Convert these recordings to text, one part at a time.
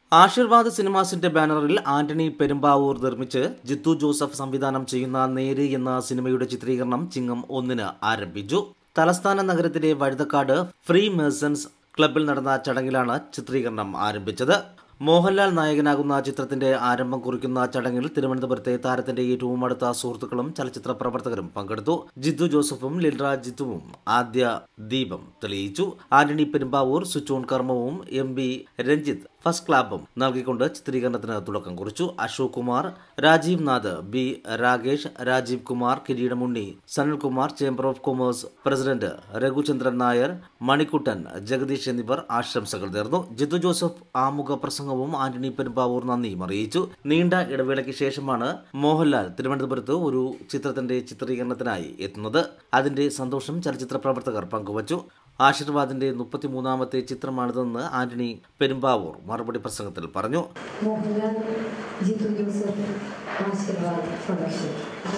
ആശീർവാദ് സിനിമാസിന്റെ ബാനറിൽ ആന്റണി പെരുമ്പാവൂർ നിർമ്മിച്ച് ജിത്തു ജോസഫ് സംവിധാനം ചെയ്യുന്ന നേര് എന്ന സിനിമയുടെ ചിത്രീകരണം ചിങ്ങം ഒന്നിന് ആരംഭിച്ചു തലസ്ഥാന നഗരത്തിലെ വഴുതക്കാട് ഫ്രീ മേഴ്സൺസ് ക്ലബിൽ നടന്ന ചടങ്ങിലാണ് ചിത്രീകരണം ആരംഭിച്ചത് മോഹൻലാൽ നായകനാകുന്ന ചിത്രത്തിന്റെ ആരംഭം കുറിക്കുന്ന ചടങ്ങിൽ തിരുവനന്തപുരത്തെ താരത്തിന്റെ ഏറ്റവും അടുത്ത സുഹൃത്തുക്കളും ചലച്ചിത്ര പ്രവർത്തകരും പങ്കെടുത്തു ജിത്തു ജോസഫും ലിൽറ ജിത്തുവും ആദ്യ ദീപം തെളിയിച്ചു ആന്റണി പെരുമ്പാവൂർ സുച്ചോൺ കർമ്മവും എം ബി രഞ്ജിത്ത് ഫസ്റ്റ് ക്ലാബും നൽകിക്കൊണ്ട് ചിത്രീകരണത്തിന് തുടക്കം കുറിച്ചു Ashok Kumar Rajeev Nath B Rakesh Rajeev Kumar Kireedam Unni Sanalkumar chamber of commerce president Raghuchandran Nair Manikuttan Jagadish എന്നിവർ ആശംസകൾ നേർന്നു ജിത്തു ജോസഫ് ആമുഖ പ്രസംഗവും ആന്റണി പെരുമ്പാവൂർ നന്ദിയും അറിയിച്ചു നീണ്ട ഇടവേളയ്ക്ക് ശേഷമാണ് മോഹൻലാൽ തിരുവനന്തപുരത്ത് ഒരു ചിത്രത്തിന്റെ ചിത്രീകരണത്തിനായി എത്തുന്നത് അതിന്റെ സന്തോഷം ചലച്ചിത്ര പ്രവർത്തകർ പങ്കുവച്ചു ആശീർവാദിന്റെ മുപ്പത്തിമൂന്നാമത്തെ ചിത്രമാണിതെന്ന് ആന്റണി പെരുമ്പാവൂർ മറുപടി പ്രസംഗത്തിൽ പറഞ്ഞു മോഹൻലാൽ ജിത്തു ജോസഫ് ആശീർവാദ് പ്രൊഡക്ഷൻ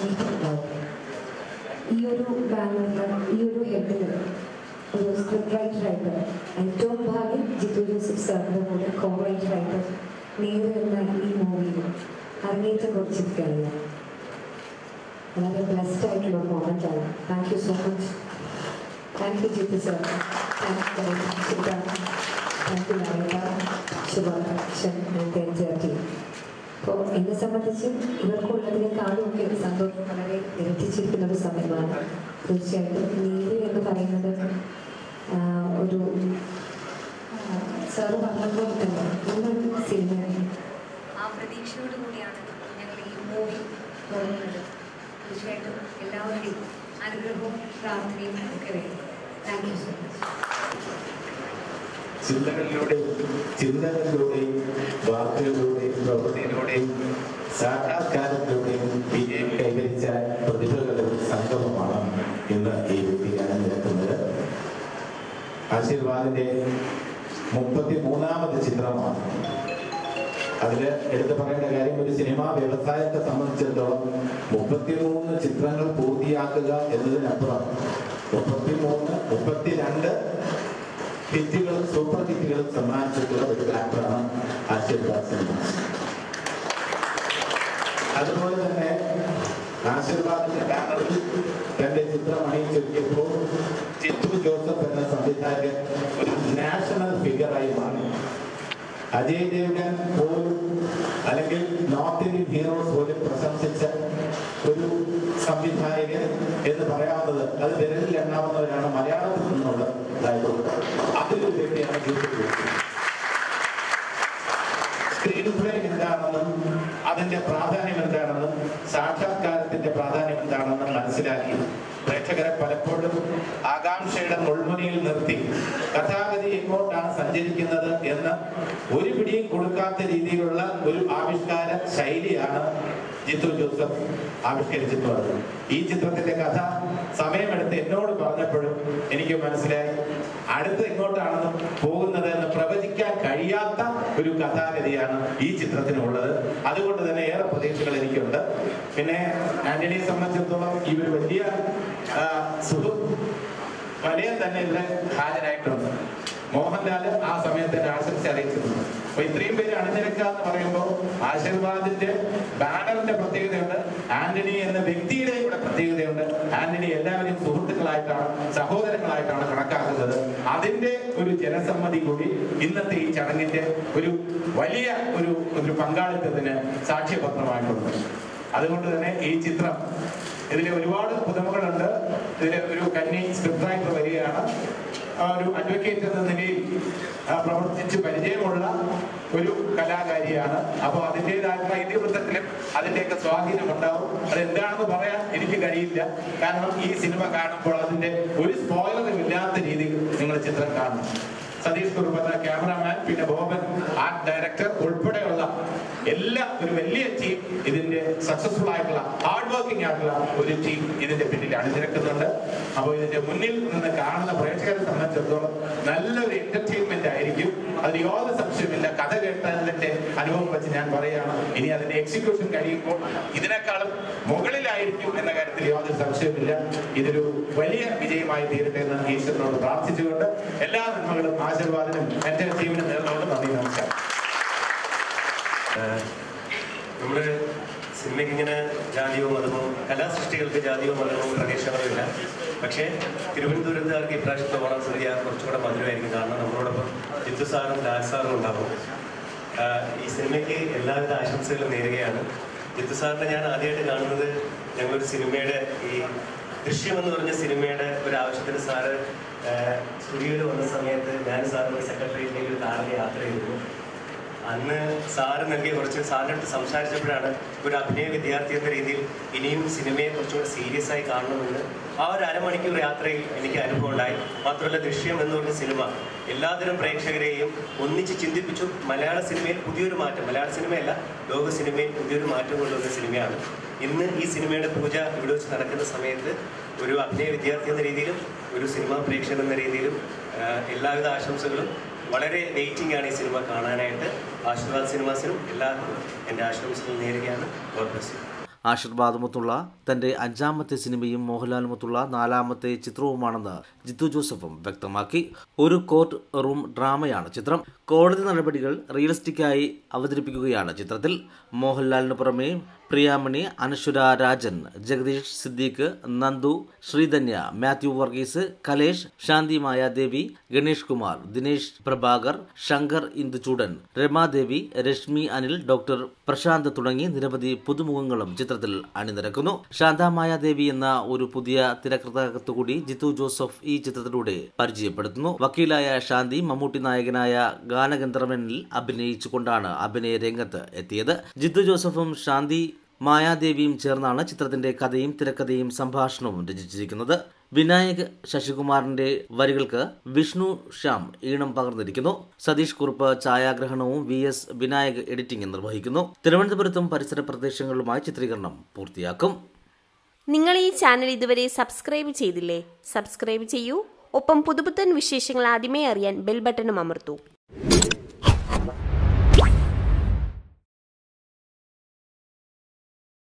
ഈ ഒരു ബാനറിൽ ഈ ഒരു ഹെഡിൽ ഒരു സ്ക്രിപ്റ്റ് റൈറ്ററായിട്ട് ഏറ്റവും ഭാഗ്യം ജിത്തു ജോസഫ് സാറിൻ്റെ കൂടെ കോ റൈറ്ററായിട്ട് നേരെ എന്ന ഈ മൂവിയിൽ അരങ്ങേറ്റം കുറിച്ചിരിക്കുകയാണ് ഞാൻ. വളരെ ബ്ലെസ്ഡ് ആയിട്ടുള്ള ഒരു മൊമെൻ്റ് ആണ് thank you so much thank you Jeethu sir thank you Chithra thank you Lalitha ശുഭാകാംക്ഷൻ ആൻഡ് എൻജോയ് ടീം അപ്പോൾ എന്നെ സംബന്ധിച്ച് ഇവർക്കുള്ളതിനേക്കാളും ഒക്കെ സന്തോഷം വളരെ ഇരട്ടിച്ചിരിക്കുന്ന ഒരു സമയമാണ് തീർച്ചയായിട്ടും നീതി എന്ന് പറയുന്നത് ആ, ഒരു സാറ് പറഞ്ഞപ്പോൾ തന്നെ ഇന്നൊരു സിനിമ ആ പ്രതീക്ഷയോട് കൂടിയാണ് ഞങ്ങൾ ഈ മൂവി തുടങ്ങുന്നത് തീർച്ചയായിട്ടും എല്ലാവരുടെയും അനുഗ്രഹവും പ്രാർത്ഥനയും ഒക്കെ വേണം താങ്ക് യു സോ മച്ച് ചിന്തകളിലൂടെയും ചിന്തകളിലൂടെയും വാക്കുകളിലൂടെയും പ്രവൃത്തിയിലൂടെയും സാക്ഷാത്കാരത്തിലൂടെയും വിജയം കൈവരിച്ച പ്രതിഭകളുടെ ഒരു സംഗമമാണ് ഇന്ന് ഈ വ്യക്തിഗാനം നിരക്കുന്നത് ആശീർവാദിന്റെ മുപ്പത്തി മൂന്നാമത് ചിത്രമാണ് അതിൽ എടുത്തു പറയേണ്ട കാര്യം ഒരു സിനിമാ വ്യവസായത്തെ സംബന്ധിച്ചിടത്തോളം മുപ്പത്തിമൂന്ന് ചിത്രങ്ങൾ പൂർത്തിയാക്കുക എന്നതിനപ്പുറം മുപ്പത്തിമൂന്ന് മുപ്പത്തിരണ്ട് ഹിറ്റുകളും സൂപ്പർ ഹിറ്റുകളും സമ്മാനിച്ചിട്ടുള്ള ഒരു ബ്രാൻഡാണ് ആശീർവാദ് സിനിമാസ് അതുപോലെ തന്നെ ആശീർവാദിന്റെ ബാനറിൽ തന്റെ ചിത്രം അണിയിച്ചൊരുക്കിയപ്പോൾ ചിത്തു ജോസഫ് എന്ന സംവിധായകൻ ഒരു നാഷണൽ ഫിഗറായി മാറി അജയ് ദേവ്ഗൻ പോലും അല്ലെങ്കിൽ നോർത്ത് ഇന്ത്യൻ ഹീറോസ് പോലും പ്രശംസിച്ച ഒരു സംവിധായകൻ എന്ന് പറയാവുന്നത് അത് വിരലിൽ എണ്ണാവുന്നവരാണ് മലയാളത്തിൽ നിന്നുള്ള ഇതായിട്ടുള്ളത് അതിലൊരു വ്യക്തിയാണ് ജ്യോതി ജോസഫ്. സ്ക്രീൻ പ്ലേ എന്താണെന്നും അതിന്റെ പ്രാധാന്യം എന്താണെന്നും സാക്ഷാത്കാരത്തിന്റെ പ്രാധാന്യം എന്താണെന്നും മനസ്സിലാക്കി പ്രേക്ഷകരെ പലപ്പോഴും ആകാംക്ഷയുടെ മുൾമുനയിൽ നിർത്തി കഥാഗതി എങ്ങോട്ടാണ് സഞ്ചരിക്കുന്നത് എന്ന് ഒരു പിടിയും കൊടുക്കാത്ത രീതിയിലുള്ള ഒരു ആവിഷ്കാര ശൈലിയാണ് ജിത്തു ജോസഫ് ആവിഷ്കരിച്ചിട്ടുള്ളത് ഈ ചിത്രത്തിന്റെ കഥ സമയമെടുത്ത് എന്നോട് പറഞ്ഞപ്പോഴും എനിക്ക് മനസ്സിലായി അടുത്ത് എങ്ങോട്ടാണ് പോകുന്നത് എന്ന് പ്രവചിക്കാൻ കഴിയാത്ത ഒരു കഥാഗതിയാണ് ഈ ചിത്രത്തിനുള്ളത് അതുകൊണ്ട് തന്നെ ഏറെ പ്രതീക്ഷകൾ എനിക്കുണ്ട് പിന്നെ ആന്റണിയെ സംബന്ധിച്ചിടത്തോളം ഈ ഒരു വലിയ ആ, സുഹൃത്ത് വലിയ തന്നെ ഇവിടെ ഹാജരായിട്ടുണ്ട് മോഹൻലാൽ ആ സമയത്ത് എന്നെ ആശംസ അറിയിച്ചിട്ടുണ്ട് അപ്പൊ ഇത്രയും പേര് അണിനിരക്കുക എന്ന് പറയുമ്പോൾ ആശീർവാദിന്റെ ബാനറിന്റെ പ്രത്യേകതയുണ്ട് ആന്റണി എന്ന വ്യക്തിയുടെ കൂടെ പ്രത്യേകതയുണ്ട് ആന്റണി എല്ലാവരെയും സുഹൃത്തുക്കളായിട്ടാണ് സഹോദരങ്ങളായിട്ടാണ് കണക്കാക്കുന്നത് അതിന്റെ ഒരു ജനസമ്മതി കൂടി ഇന്നത്തെ ഈ ചടങ്ങിന്റെ ഒരു വലിയ ഒരു ഒരു പങ്കാളിത്തത്തിന് സാക്ഷ്യപത്രമായിട്ടുണ്ട് അതുകൊണ്ട് തന്നെ ഈ ചിത്രം ഇതിൽ ഒരുപാട് പുതുമകളുണ്ട് ഇതിൽ ഒരു കന്നി സ്ക്രിപ്റ്റ് റൈറ്റർ വരികയാണ് ആ ഒരു അഡ്വക്കേറ്റ് എന്ന നിലയിൽ ആ, പ്രവർത്തിച്ച് പരിചയമുള്ള ഒരു കലാകാരിയാണ് അപ്പോൾ അതിൻ്റെതായിട്ടുള്ള ഇതിവൃത്തത്തിലും അതിൻ്റെയൊക്കെ സ്വാധീനം ഉണ്ടാവും അത് എന്താണെന്ന് പറയാൻ എനിക്ക് കഴിയില്ല കാരണം ഈ സിനിമ കാണുമ്പോൾ അതിൻ്റെ ഒരു സ്പോയിലറും ഇല്ലാത്ത രീതിയിൽ നിങ്ങൾ ചിത്രം കാണണം സതീഷ് കുറുപ്പ് എന്ന ക്യാമറാമാൻ പിന്നെ ബോബൻ ആർട്ട് ഡയറക്ടർ ഉൾപ്പെടെയുള്ള എല്ലാ ഒരു വലിയ ടീം ഇതിന്റെ സക്സസ്ഫുൾ ആയിട്ടുള്ള ഹാർഡ് വർക്കിംഗ് ആയിട്ടുള്ള ഒരു ടീം ഇതിന്റെ പിന്നിൽ അണിനിരക്കുന്നുണ്ട് അപ്പോൾ ഇതിന്റെ മുന്നിൽ നിന്ന് കാണുന്ന പ്രേക്ഷകരെ സംബന്ധിച്ചിടത്തോളം നല്ലൊരു എന്റർടൈൻമെന്റ് ആയിരിക്കും അതിന് യാതൊരു സംശയമില്ല കഥ കേട്ടതിന്റെ അനുഭവം വെച്ച് ഞാൻ പറയുകയാണ് ഇനി അതിന്റെ എക്സിക്യൂഷൻ കഴിയുമ്പോൾ ഇതിനേക്കാളും മുകളിലായിരിക്കും എന്ന കാര്യത്തിൽ യാതൊരു സംശയമില്ല ഇതൊരു വലിയ വിജയമായി തീരട്ടെ എന്ന് ഈശ്വരനോട് പ്രാർത്ഥിച്ചുകൊണ്ട് എല്ലാ നന്മകളും ആശീർവാദനും എന്റെ ടീമിന് നേർന്നുകൊണ്ട് നന്ദി നമസ്കാരം നമ്മൾ സിനിമയ്ക്ക് ഇങ്ങനെ ജാതിയോ മതമോ കലാസൃഷ്ടികൾക്ക് ജാതിയോ മതമോ പ്രദേശങ്ങളോ ഇല്ല പക്ഷേ തിരുവനന്തപുരത്തുകാർക്ക് ഇപ്രാവശ്യത്തെ ഓണം സദ്യ കുറച്ചുകൂടെ മധുരമായിരിക്കും കാരണം നമ്മളോടൊപ്പം ജിത്തു സാറും ലാൽ സാറും ഉണ്ടാവും ആഹ് ഈ സിനിമയ്ക്ക് എല്ലാവിധ ആശംസകളും നേരുകയാണ് ജിത്തു സാറിനെ ഞാൻ ആദ്യമായിട്ട് കാണുന്നത് ഞങ്ങളൊരു സിനിമയുടെ ഈ ദൃശ്യം എന്ന് പറഞ്ഞ സിനിമയുടെ ഒരു ആവശ്യത്തിന് സാറ് സ്റ്റുഡിയോയിൽ വന്ന സമയത്ത് ഞാൻ സാറിൻ്റെ സെക്രട്ടറിയിലേക്ക് ഒരു കാറിൽ യാത്ര ചെയ്തിരുന്നു അന്ന് സാറ് നൽകിയ കുറച്ച് സാറിൻ്റെ അടുത്ത് സംസാരിച്ചപ്പോഴാണ് ഒരു അഭിനയ വിദ്യാർത്ഥി എന്ന രീതിയിൽ ഇനിയും സിനിമയെ കുറച്ചുകൂടെ സീരിയസ് ആയി കാണണമെന്ന് ആ ഒരു അരമണിക്കൂർ യാത്രയിൽ എനിക്ക് അനുഭവം ഉണ്ടായി മാത്രമല്ല ദൃശ്യം എന്ന് പറഞ്ഞ സിനിമ എല്ലാതരം പ്രേക്ഷകരെയും ഒന്നിച്ച് ചിന്തിപ്പിച്ചു മലയാള സിനിമയിൽ പുതിയൊരു മാറ്റം മലയാള സിനിമയല്ല ലോക സിനിമയിൽ പുതിയൊരു മാറ്റം കൊണ്ടുവന്ന സിനിമയാണ് ഇന്ന് ഈ സിനിമയുടെ പൂജ ഇവിടെ വെച്ച് നടക്കുന്ന സമയത്ത് ഒരു അഭിനയ വിദ്യാർത്ഥി എന്ന രീതിയിലും ഒരു സിനിമാ പ്രേക്ഷകൻ എന്ന രീതിയിലും ആ, എല്ലാവിധ ആശംസകളും വളരെ വെയിറ്റിംഗ് ആണ് ഈ സിനിമ കാണാനായിട്ട് ആശീർവാദ് സിനിമാസിനും എല്ലാവർക്കും എൻ്റെ ആശംസകൾ നേരുകയാണ് ഗോഡ് ബ്ലസ് യു ആശീർവാദമൊത്തുള്ള തന്റെ അഞ്ചാമത്തെ സിനിമയും മോഹൻലാലുമൊത്തുള്ള നാലാമത്തെ ചിത്രവുമാണെന്ന് ജിത്തു ജോസഫും വ്യക്തമാക്കി ഒരു കോർട്ട് റൂം ഡ്രാമയാണ് ചിത്രം കോടതി നടപടികൾ റിയലിസ്റ്റിക്കായി അവതരിപ്പിക്കുകയാണ് ചിത്രത്തിൽ മോഹൻലാലിന് പുറമെ പ്രിയാമണി അനശ്വര രാജൻ ജഗദീഷ് സിദ്ദീഖ് നന്ദു ശ്രീധന്യ മാത്യു വർഗീസ് കലേഷ് ശാന്തി മായാദേവി ഗണേഷ് കുമാർ ദിനേശ് പ്രഭാകർ ശങ്കർ ഇന്ദുചൂടൻ രമാദേവി രശ്മി അനിൽ ഡോക്ടർ പ്രശാന്ത് തുടങ്ങി നിരവധി പുതുമുഖങ്ങളും ചിത്രത്തിൽ അണിനിരക്കുന്നു ശാന്ത മായാദേവി എന്ന ഒരു പുതിയ തിരക്കഥാകൃത്തുകൂടി ജിത്തു ജോസഫ് ഈ ചിത്രത്തിലൂടെ പരിചയപ്പെടുത്തുന്നു വക്കീലായ ശാന്തി മമ്മൂട്ടി നായകനായ ഗാനഗന്ധർവനിൽ അഭിനയിച്ചുകൊണ്ടാണ് അഭിനയ രംഗത്ത് എത്തിയത് ജിത്തു ജോസഫും ശാന്തി മായാദേവിയും ചേർന്നാണ് ചിത്രത്തിന്റെ കഥയും തിരക്കഥയും സംഭാഷണവും രചിച്ചിരിക്കുന്നത് വിനായക് ശശികുമാറിന്റെ വരികൾക്ക് വിഷ്ണു ശ്യാം ഈണം പകർന്നിരിക്കുന്നു സതീഷ് കുറുപ്പ് ഛായാഗ്രഹണവും വി എസ് വിനായക് എഡിറ്റിംഗ് നിർവഹിക്കുന്നു തിരുവനന്തപുരത്തും പരിസര പ്രദേശങ്ങളിലുമായി ചിത്രീകരണം പൂർത്തിയാക്കും നിങ്ങൾ ഈ ചാനൽ ഇതുവരെ സബ്സ്ക്രൈബ് ചെയ്തില്ലേ സബ്സ്ക്രൈബ് ചെയ്യൂ ഒപ്പം പുതുപുത്തൻ വിശേഷങ്ങൾ ആദ്യമേ അറിയാൻ ബെൽ ബട്ടണും അമർത്തൂ